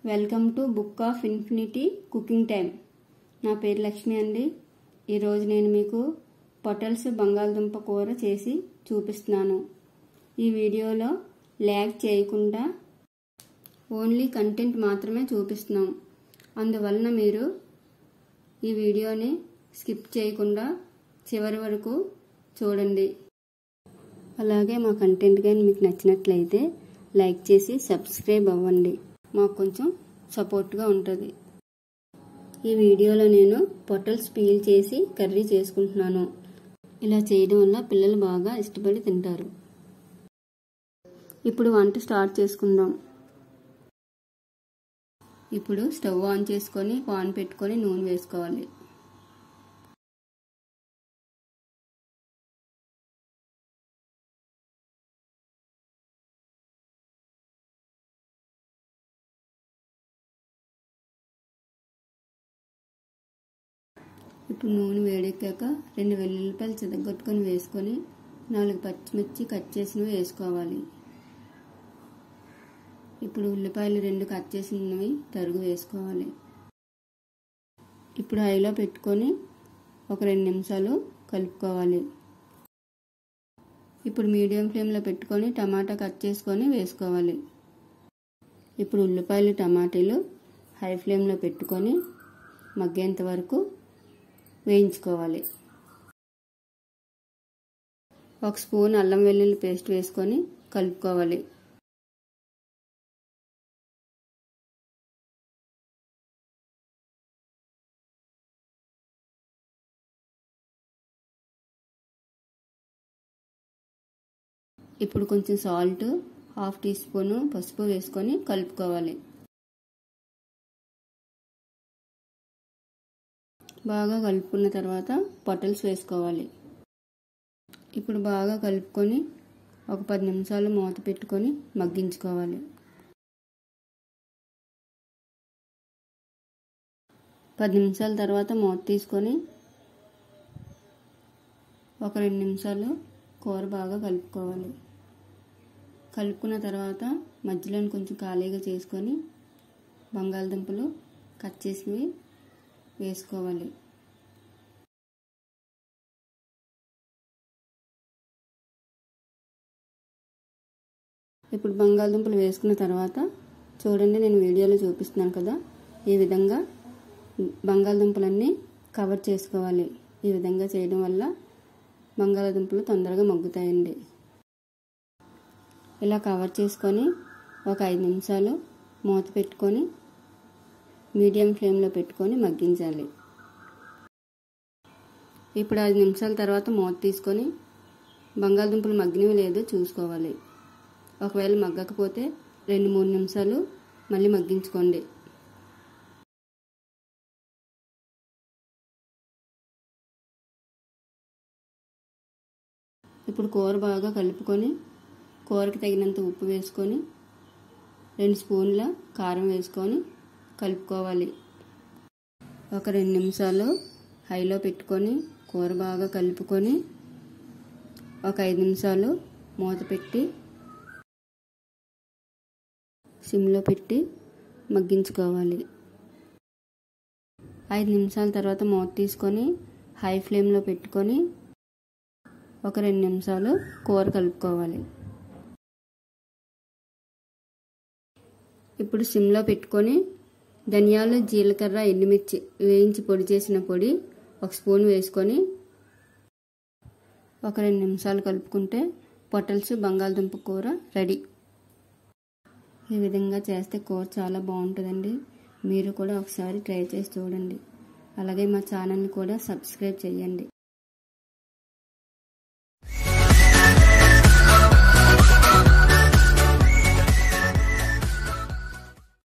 welcome to book of infinity cooking time నా పేరు లక్ష్మి అండి ఈరోజు నేను మీకు పొటల్స్ బంగాళదుంప కూర చేసి చూపిస్తున్నాను ఈ వీడియోలో ల్యాగ్ చేయకుండా ఓన్లీ కంటెంట్ మాత్రమే చూపిస్తున్నాం అందువలన మీరు ఈ వీడియోని స్కిప్ చేయకుండా చివరి వరకు చూడండి అలాగే మా కంటెంట్ కానీ మీకు నచ్చినట్లయితే లైక్ చేసి సబ్స్క్రైబ్ అవ్వండి మాకు కొంచెం సపోర్ట్గా ఉంటుంది ఈ వీడియోలో నేను పొటల్స్ పీల్ చేసి కర్రీ చేసుకుంటున్నాను ఇలా చేయడం వల్ల పిల్లలు బాగా ఇష్టపడి తింటారు ఇప్పుడు వంట స్టార్ట్ చేసుకుందాం ఇప్పుడు స్టవ్ ఆన్ చేసుకొని పాన్ పెట్టుకొని నూనె వేసుకోవాలి ఇప్పుడు నూనె వేడెక్కాక రెండు వెల్లుల్లిపాయలు చితగొట్టుకొని వేసుకొని నాలుగు పచ్చిమిర్చి కట్ చేసినవి వేసుకోవాలి ఇప్పుడు ఉల్లిపాయలు రెండు కట్ చేసినవి తరుగు వేసుకోవాలి ఇప్పుడు హైలో పెట్టుకొని ఒక రెండు నిమిషాలు కలుపుకోవాలి ఇప్పుడు మీడియం ఫ్లేమ్లో పెట్టుకొని టమాటా కట్ చేసుకొని వేసుకోవాలి ఇప్పుడు ఉల్లిపాయలు టమాటీలు హై ఫ్లేమ్లో పెట్టుకొని మగ్గేంత వరకు వేయించుకోవాలి ఒక స్పూన్ అల్లం వెల్లుల్లి పేస్ట్ వేసుకొని కలుపుకోవాలి ఇప్పుడు కొంచెం సాల్ట్ హాఫ్ టీ స్పూను పసుపు వేసుకొని కలుపుకోవాలి బాగా కలుపుకున్న తర్వాత పొటల్స్ వేసుకోవాలి ఇప్పుడు బాగా కలుపుకొని ఒక పది నిమిషాలు మూత పెట్టుకొని మగ్గించుకోవాలి పది నిమిషాల తర్వాత మూత తీసుకొని ఒక రెండు నిమిషాలు కూర బాగా కలుపుకోవాలి కలుపుకున్న తర్వాత మధ్యలో కొంచెం ఖాళీగా చేసుకొని బంగాళదుంపలు కట్ చేసినవి వేసుకోవాలి ఇప్పుడు బంగాళదుంపలు వేసుకున్న తర్వాత చూడండి నేను వీడియోలో చూపిస్తున్నాను కదా ఈ విధంగా బంగాళదుంపలన్నీ కవర్ చేసుకోవాలి ఈ విధంగా చేయడం వల్ల బంగాళదుంపలు తొందరగా మగ్గుతాయండి ఇలా కవర్ చేసుకొని ఒక ఐదు నిమిషాలు మూత పెట్టుకొని మీడియం ఫ్లేమ్లో పెట్టుకొని మగ్గించాలి ఇప్పుడు ఐదు నిమిషాల తర్వాత మూత తీసుకొని బంగాళదుంపలు మగ్గినవి లేదో చూసుకోవాలి ఒకవేళ మగ్గకపోతే రెండు మూడు నిమిషాలు మళ్ళీ మగ్గించుకోండి ఇప్పుడు కూర బాగా కలుపుకొని కూరకి తగినంత ఉప్పు వేసుకొని రెండు స్పూన్ల కారం వేసుకొని కలుపుకోవాలి ఒక రెండు నిమిషాలు హైలో పెట్టుకొని కూర బాగా కలుపుకొని ఒక ఐదు నిమిషాలు మూత పెట్టి సిమ్లో పెట్టి మగ్గించుకోవాలి ఐదు నిమిషాల తర్వాత మూత తీసుకొని హై ఫ్లేమ్లో పెట్టుకొని ఒక రెండు నిమిషాలు కూర కలుపుకోవాలి ఇప్పుడు సిమ్లో పెట్టుకొని ధనియాలు జీలకర్ర ఎండుమిర్చి వేయించి పొడి చేసిన పొడి ఒక స్పూన్ వేసుకొని ఒక రెండు నిమిషాలు కలుపుకుంటే పొటల్స్ బంగాళదుంప కూర రెడీ ఈ విధంగా చేస్తే కూర చాలా బాగుంటుందండి మీరు కూడా ఒకసారి ట్రై చేసి చూడండి అలాగే మా ఛానల్ని కూడా సబ్స్క్రైబ్ చేయండి